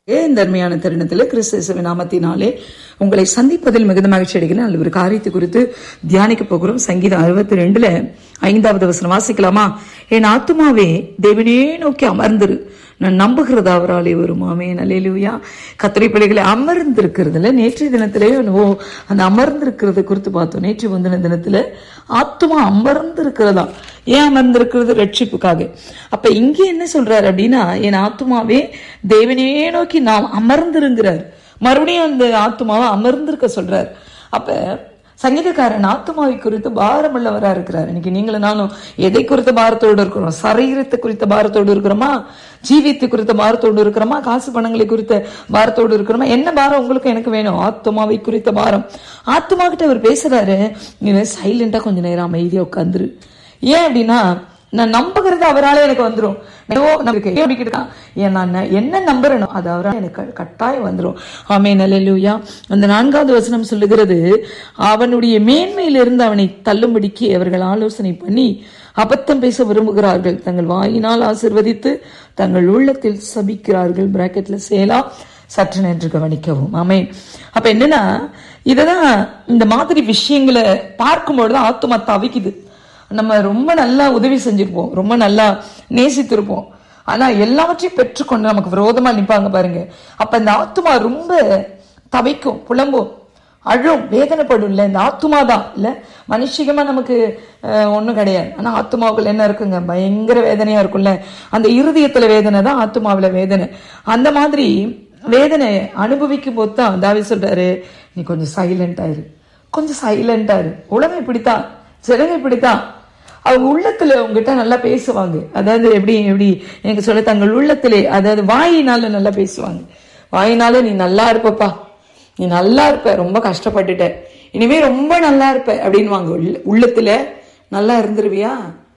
இந்த அருமையான தருணத்தில் கிறிஸ்துவ நாமத்தினாலே உங்களை சந்திப்பதில் மிகுந்த மகிழ்ச்சி அடைகிறேன் அல்ல ஒரு காரியத்தை குறித்து தியானிக்க போகிறோம் சங்கீதம் அறுபத்தி ரெண்டுல ஐந்தாவது வசனம் வாசிக்கலாமா என் ஆத்துமாவே தேவனே நோக்கி அமர்ந்திரு நான் நம்புகிறது அவராலே வருமாமே நல்லேலுயா கத்திரை பிள்ளைகளை அமர்ந்திருக்கிறதுல நேற்றைய தினத்திலே ஓ அந்த அமர்ந்திருக்கிறது குறித்து பார்த்தோம் நேற்று முந்தின தினத்துல ஆத்துமா அமர்ந்திருக்கிறதா ஏன் அமர்ந்திருக்கிறது ரட்சிப்புக்காக அப்ப இங்க என்ன சொல்றாரு அப்படின்னா என் ஆத்துமாவே தேவனே நோக்கி நாம் அமர்ந்திருங்கிறார் மறுபடியும் அந்த ஆத்துமாவை அமர்ந்திருக்க சொல்றார் அப்ப சங்கீதக்காரன் ஆத்துமாவை குறித்து பாரமுள்ளவரா இருக்கிறார் இன்னைக்கு நீங்களும் நானும் எதை குறித்த பாரத்தோடு இருக்கிறோம் சரீரத்தை குறித்த பாரத்தோடு இருக்கிறோமா ஜீவியத்தை குறித்த பாரத்தோடு இருக்கிறோமா காசு பணங்களை குறித்த பாரத்தோடு இருக்கிறோமா என்ன பாரம் உங்களுக்கு எனக்கு வேணும் ஆத்மாவை குறித்த பாரம் ஆத்மா கிட்ட அவர் பேசுறாரு நீ சைலண்டா கொஞ்ச நேரம் அமைதியா உட்காந்துரு ஏன் அப்படின்னா நான் நம்புகிறது அவராலே எனக்கு வந்துடும் நமக்கு இருக்கான் ஏன் நான் என்ன நம்புறனோ அது அவரால் எனக்கு கட்டாயம் வந்துடும் ஆமே நல்லூயா அந்த நான்காவது வசனம் சொல்லுகிறது அவனுடைய மேன்மையிலிருந்து அவனை தள்ளும்படிக்கு அவர்கள் ஆலோசனை பண்ணி அபத்தம் பேச விரும்புகிறார்கள் தங்கள் வாயினால் ஆசிர்வதித்து தங்கள் உள்ளத்தில் சபிக்கிறார்கள் பிராக்கெட்ல சேலா சற்று நின்று கவனிக்கவும் ஆமே அப்ப என்னன்னா இததான் இந்த மாதிரி விஷயங்களை பார்க்கும்பொழுது ஆத்துமா தவிக்குது நம்ம ரொம்ப நல்லா உதவி செஞ்சிருப்போம் ரொம்ப நல்லா நேசித்திருப்போம் ஆனா எல்லாவற்றையும் பெற்றுக்கொண்டு நமக்கு விரோதமா நிப்பாங்க பாருங்க அப்ப இந்த ஆத்துமா ரொம்ப தவிக்கும் புலம்பும் அழும் வேதனைப்படும் இல்ல இந்த ஆத்துமா தான் இல்ல மனுஷிகமா நமக்கு ஒண்ணும் கிடையாது ஆனா ஆத்துமாவுக்குள்ள என்ன இருக்குங்க பயங்கர வேதனையா இருக்கும்ல அந்த இருதயத்துல வேதனை தான் ஆத்துமாவில வேதனை அந்த மாதிரி வேதனை அனுபவிக்கும் போது தான் தாவி சொல்றாரு நீ கொஞ்சம் சைலண்டா இரு கொஞ்சம் சைலண்டா இரு உலகம் இப்படித்தான் ஜனங்க இப்படித்தான் அவங்க உள்ளத்துல உங்ககிட்ட நல்லா பேசுவாங்க அதாவது எப்படி எப்படி எனக்கு சொல்ல தங்கள் உள்ளத்திலே அதாவது வாயினால நல்லா பேசுவாங்க வாயினால நீ நல்லா இருப்பப்பா நீ நல்லா இருப்ப ரொம்ப கஷ்டப்பட்டுட்ட இனிமே ரொம்ப நல்லா இருப்ப அப்படின்வாங்க உள்ளத்துல நல்லா இருந்துருவியா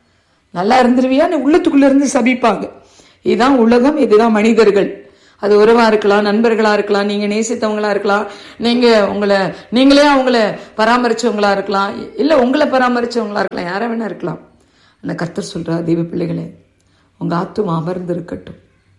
நல்லா இருந்துருவியா நீ உள்ளத்துக்குள்ள இருந்து சபிப்பாங்க இதுதான் உலகம் இதுதான் மனிதர்கள் அது உறவா இருக்கலாம் நண்பர்களா இருக்கலாம் நீங்க நேசித்தவங்களா இருக்கலாம் நீங்க உங்களை நீங்களே அவங்கள பராமரிச்சவங்களா இருக்கலாம் இல்ல உங்களை பராமரிச்சவங்களா இருக்கலாம் யாரா வேணா இருக்கலாம் அந்த கர்த்தர் சொல்றா தெய்வ பிள்ளைகளே உங்க ஆத்தும் அமர்ந்து இருக்கட்டும்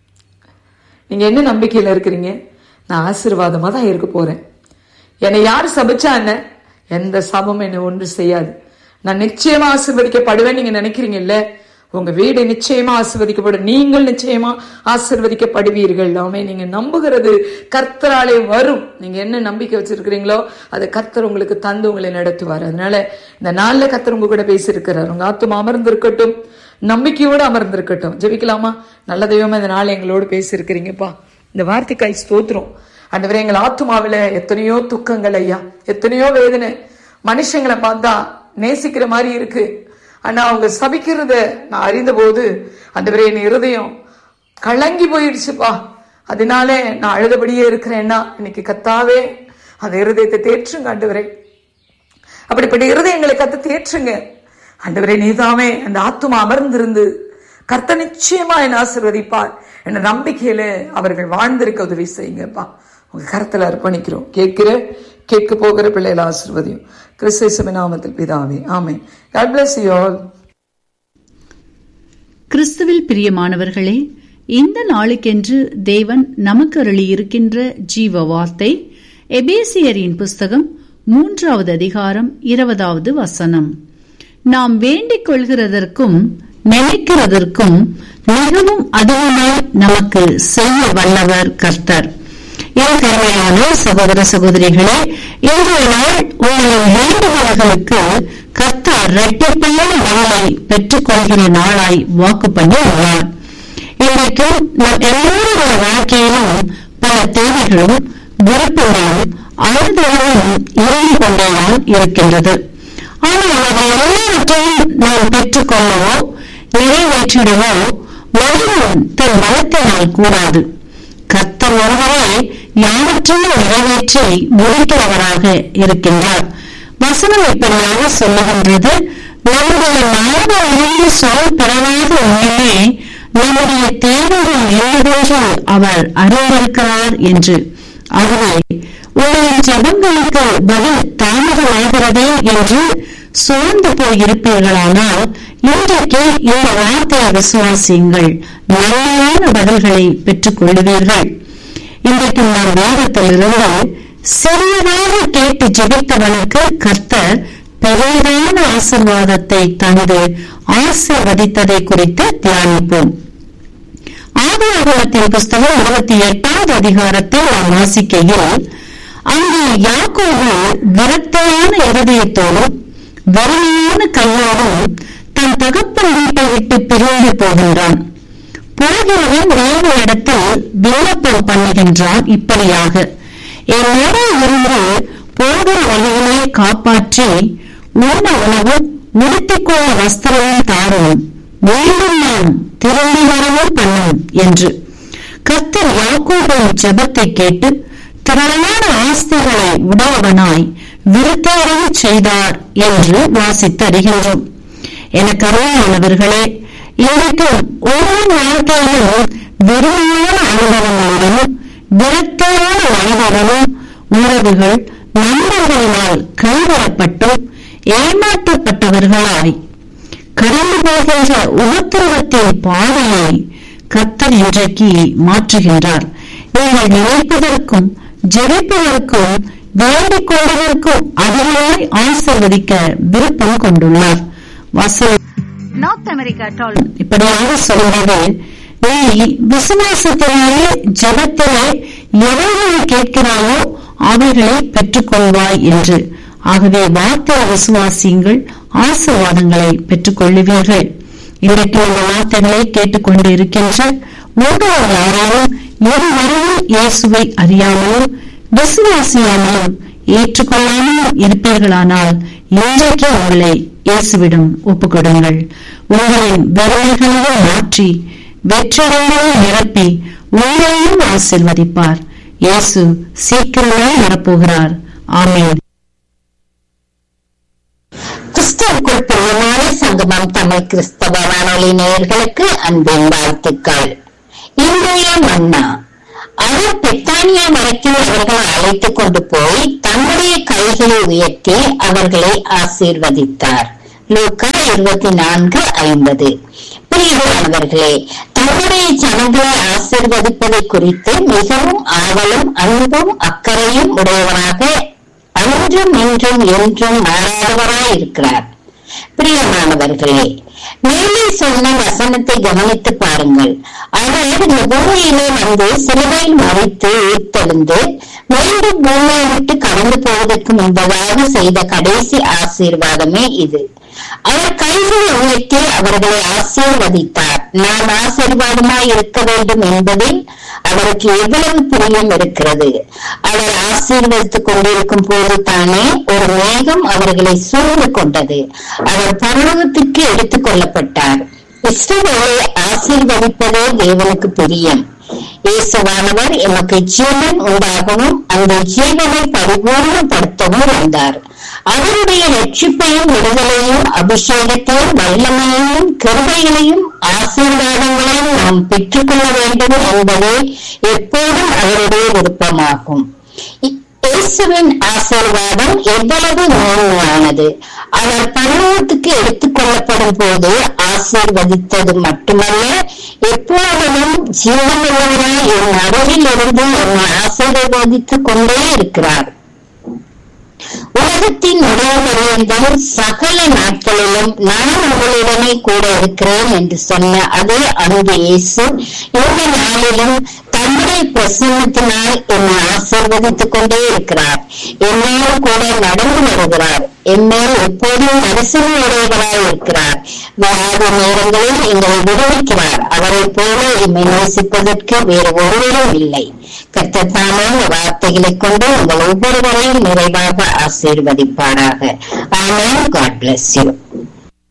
நீங்க என்ன நம்பிக்கையில இருக்கிறீங்க நான் ஆசீர்வாதமா தான் இருக்க போறேன் என்னை யார் சபிச்சா என்ன எந்த சாபமும் என்னை ஒன்று செய்யாது நான் நிச்சயமா ஆசிர்வதிக்கப்படுவேன் நீங்க நினைக்கிறீங்க இல்ல உங்க வீடு நிச்சயமா ஆசிர்வதிக்கப்படும் நீங்கள் நிச்சயமா ஆசிர்வதிக்கப்படுவீர்கள் ஆமே நீங்க நம்புகிறது கர்த்தராலே வரும் நீங்க என்ன நம்பிக்கை வச்சிருக்கிறீங்களோ அதை கர்த்தர் உங்களுக்கு தந்து உங்களை நடத்துவார் அதனால இந்த நாள்ல கர்த்தர் உங்க கூட பேசியிருக்கிறார் உங்க ஆத்துமா அமர்ந்திருக்கட்டும் நம்பிக்கையோடு அமர்ந்திருக்கட்டும் ஜெபிக்கலாமா நல்ல தெய்வமா இந்த நாள் எங்களோடு பேசியிருக்கிறீங்கப்பா இந்த வார்த்தைக்காய் ஸ்தோத்திரம் அண்டவரே எங்கள் ஆத்துமாவில எத்தனையோ துக்கங்கள் ஐயா எத்தனையோ வேதனை மனுஷங்களை பார்த்தா நேசிக்கிற மாதிரி இருக்கு ஆனா அவங்க சபிக்கிறத நான் அறிந்த போது அந்த என் இருதயம் கலங்கி போயிடுச்சுப்பா அதனாலே நான் அழுதபடியே இருக்கிறேன்னா இன்னைக்கு கத்தாவே அந்த இருதயத்தை தேற்றுங்க ஆண்டவரே அப்படிப்பட்ட இருதயங்களை கத்து தேற்றுங்க ஆண்டவரே நீதாமே அந்த ஆத்துமா அமர்ந்திருந்து கர்த்த நிச்சயமா என் ஆசிர்வதிப்பார் என்ற நம்பிக்கையில அவர்கள் வாழ்ந்திருக்க உதவி செய்யுங்கப்பா உங்க கருத்துல அர்ப்பணிக்கிறோம் கேட்கிற கேட்க போகிற பிள்ளைகள் ஆசிர்வதியும் கிறிஸ்தேசம நாமத்தில் பிதாவே ஆமே காட் பிளஸ் யூ ஆல் கிறிஸ்துவில் பிரியமானவர்களே இந்த நாளுக்கென்று தேவன் நமக்கு அருளி இருக்கின்ற ஜீவ வார்த்தை எபேசியரின் புஸ்தகம் மூன்றாவது அதிகாரம் இருபதாவது வசனம் நாம் வேண்டிக் கொள்கிறதற்கும் நினைக்கிறதற்கும் மிகவும் அதிகமாய் நமக்கு செய்ய வல்லவர் கர்த்தர் இயற்கையான சகோதர சகோதரிகளே இன்றைய நாள் உங்களின் வேண்டுகோள்களுக்கு கர்த்தர் இரட்டிப்பான நலனை பெற்றுக் கொள்கிற நாளாய் வாக்கு பண்ணி உள்ளார் இன்றைக்கு நம் எல்லோருடைய வாழ்க்கையிலும் பல தேவைகளும் விருப்பங்களும் அழுதலும் இறங்கி கொண்டேதான் இருக்கின்றது ஆனால் அவை எல்லாவற்றையும் நாம் பெற்றுக்கொள்ளவோ நிறைவேற்றிடவோ மனிதன் தன் பலத்தினால் கூடாது கர்த்தர் ஒருவரே யாவற்றையும் நிறைவேற்றி முடிக்கிறவராக இருக்கின்றார் வசனம் இப்படியாக சொல்லுகின்றது நம்முடைய நாடு அறிந்து சொல் பெறவாத உண்மையே நம்முடைய தேவைகள் என்னவென்று அவர் அறிந்திருக்கிறார் என்று ஆகவே உங்களின் ஜபங்களுக்கு பதில் தாமதமாகிறதே என்று சோர்ந்து போயிருப்பீர்களானால் இன்றைக்கு இந்த வார்த்தையை விசுவாசியுங்கள் நல்ல பதில்களை பெற்றுக் கொள்ளுவீர்கள் இன்றைக்கு நாம் வேதத்திலிருந்து சிறியதாக கேட்டு ஜெபித்தவனுக்கு கர்த்தர் பெரியதான ஆசிர்வாதத்தை தந்து ஆசிர்வதித்ததை குறித்து தியானிப்போம் ஆதியாகமத்தின் புஸ்தகம் இருபத்தி எட்டாவது அதிகாரத்தில் நாம் வாசிக்கையில் அங்கு யாக்கோபு விரக்தியான இருதயத்தோடும் வறுமையான கையோடும் தன் தகப்பன் வீட்டை விட்டு பிரிந்து போகின்றான் போகிறவன் தேவனிடத்தில் விண்ணப்பம் பண்ணுகின்றான் இப்படியாக என்னோட இருந்து போகிற வழியிலே காப்பாற்றி உண்ண உணவும் உடுத்திக்கொள்ள வஸ்திரமும் தாரும் மீண்டும் நான் திரும்பி வரவும் பண்ணும் என்று கர்த்தர் யாக்கோபின் ஜெபத்தை கேட்டு திரளான ஆஸ்திகளை உடையவனாய் விருத்தேறவும் செய்தார் என்று வாசித்து அறிகின்றோம் எனக்கு அருமையானவர்களே இன்றைக்கு ஒவ்வொரு வாழ்க்கையிலும் வெறுமையான அனுபவங்களுடனும் விரக்தியான மனிதர்களும் உறவுகள் நண்பர்களினால் கைவிடப்பட்டும் ஏமாற்றப்பட்டவர்களாய் கடந்து போகின்ற உபத்திரவத்தின் பாதையை கத்தர் இன்றைக்கு மாற்றுகின்றார் நீங்கள் நினைப்பதற்கும் ஜெபிப்பதற்கும் வேண்டிக் கொள்வதற்கும் அதிகமாய் ஆசிர்வதிக்க விருப்பம் கொண்டுள்ளார் வசனம் நார்த் அமெரிக்கா டால் இப்படியாக சொல்கிறது நீ விசுவாசத்தினாலே ஜபத்திலே எவைகளை கேட்கிறாயோ அவைகளை பெற்றுக்கொள்வாய் என்று ஆகவே வார்த்தை விசுவாசியுங்கள் ஆசீர்வாதங்களை பெற்றுக் கொள்ளுவீர்கள் இன்றைக்கு இந்த வார்த்தைகளை கேட்டுக்கொண்டு இருக்கின்ற உங்கள் யாராலும் இதுவரையும் இயேசுவை அறியாமலும் விசுவாசியாமலும் ஏற்றுக்கொள்ளாமலும் இருப்பீர்களானால் இன்றைக்கு உங்களை இயேசுவிடம் ஒப்புக்கொடுங்கள் உங்களின் வெறுமைகளையும் மாற்றி வெற்றிகளையும் நிரப்பி உங்களையும் ஆசிர்வதிப்பார் இயேசு சீக்கிரமே வரப்போகிறார் ஆமென் கிறிஸ்தவுக்குள் பிரியமான சங்கமம் தமிழ் கிறிஸ்தவ வானொலி நேயர்களுக்கு அன்பின் வாழ்த்துக்கள் இன்றைய மன்னா அவர் பெத்தானியா வரைக்கும் அவர்களை அழைத்துக் கொண்டு போய் தம்முடைய கைகளை உயர்த்தி அவர்களை ஆசீர்வதித்தார் லூக்கா இருபத்தி நான்கு ஐம்பது பிரியமானவர்களே தம்முடைய ஜனங்களை ஆசீர்வதிப்பதை குறித்து மிகவும் ஆவலும் அன்பும் அக்கறையும் உடையவராக அன்றும் இன்றும் என்றும் மாறாதவராய் இருக்கிறார் பிரியமானவர்களே மேலே சொன்ன வசனத்தை கவனித்து பாருங்கள் அவர் இந்த பூமியிலே வந்து சிலுவையில் மறித்து உயிர்த்தெழுந்து மீண்டும் பூமியை விட்டு கடந்து போவதற்கு முன்பதாக செய்த கடைசி ஆசீர்வாதமே இது அவர் கைகளை உயர்த்தி அவர்களை ஆசீர்வதித்தார் நாம் ஆசீர்வாதமாய் இருக்க வேண்டும் என்பதில் அவருக்கு எவ்வளவு பிரியம் இருக்கிறது அவர் ஆசீர்வதித்துக் கொண்டிருக்கும் போது தானே ஒரு மேகம் அவர்களை சூழ்ந்து கொண்டது அவர் பரலோகத்துக்கு எடுத்துக் கொள்ளப்பட்டார் இஸ்ரவேலை ஆசீர்வதிப்பதே தேவனுக்கு பிரியம் இயேசுவானவர் எமக்கு ஜீவன் உண்டாகவும் அந்த ஜீவனை பரிபூர்ணப்படுத்தவும் வந்தார் அவருடைய ரட்சிப்பையும் விடுதலையும் அபிஷேகத்தையும் வல்லமையையும் கிருபைகளையும் ஆசீர்வாதங்களையும் நாம் பெற்றுக்கொள்ள வேண்டும் என்பதே எப்போதும் அவருடைய விருப்பமாகும் இயேசுவின் ஆசீர்வாதம் எவ்வளவு மேன்மையானது அவர் பரலோகத்துக்கு எடுத்துக் கொள்ளப்படும் போது ஆசீர்வதித்தது மட்டுமல்ல எப்போதும் ஜீவனுள்ளவராய் என் அருகில் இருந்து என்னை ஆசீர்வதித்துக் கொண்டே இருக்கிறார் உலகத்தின் முடிவுபரியந்தம் சகல நாட்களிலும் நான் உங்களுடனே கூட இருக்கிறேன் என்று சொன்ன அதே அன்பு இயேசு இந்த நாளிலும் தம்முடைய பிரசன்னத்தினால் என்னை ஆசீர்வதித்துக் கொண்டே இருக்கிறார் என்னோடு கூட நடந்து வருகிறார் என்மேல் எப்போதும் தரிசன உடையவராய் இருக்கிறார் வியாதி நேரங்களில் எங்களை விடுவிக்கிறார் அவரை போல எம்மை நேசிப்பதற்கு வேறு ஒருவரும் இல்லை கர்த்தத்தான வார்த்தைகளை கொண்டு உங்கள் ஒவ்வொருவரையும் நிறைவாக ஆசீர்வதிப்பாராக ஆமென் காட் bless you